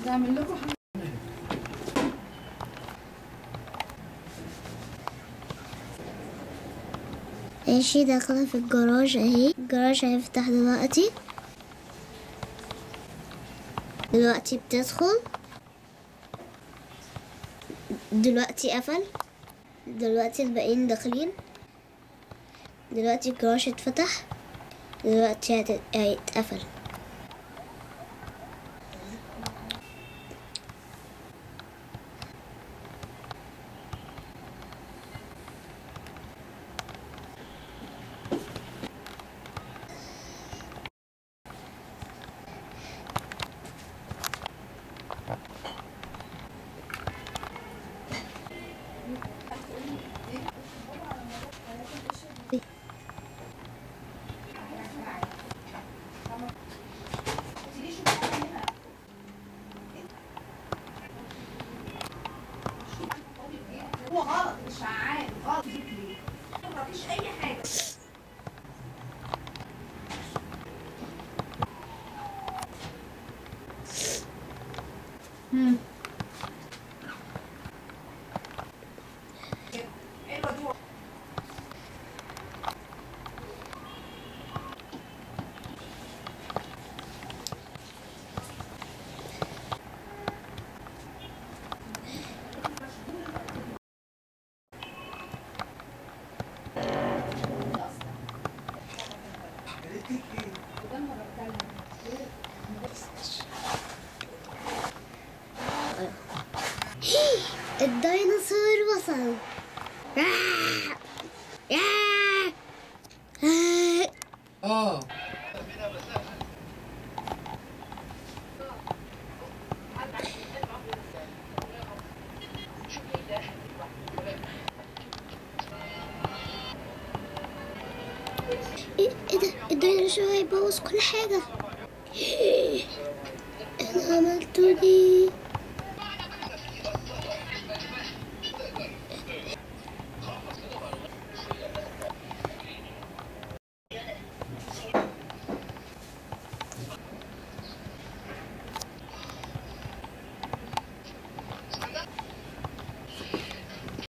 تعمل لكم حاجة ماشي داخلة في الجراج اهي الجراج هيفتح دلوقتي دلوقتي بتدخل دلوقتي قفل دلوقتي الباقيين داخلين دلوقتي الجراج اتفتح دلوقتي هت- هيتقفل هو غلط مش عارف غلط مفيش اي حاجة هم. حلوة دي الديناصور وصل آه. آه. آه. اه ايه إيه ده الديناصور هيبوظ كل حاجة انا عملته دي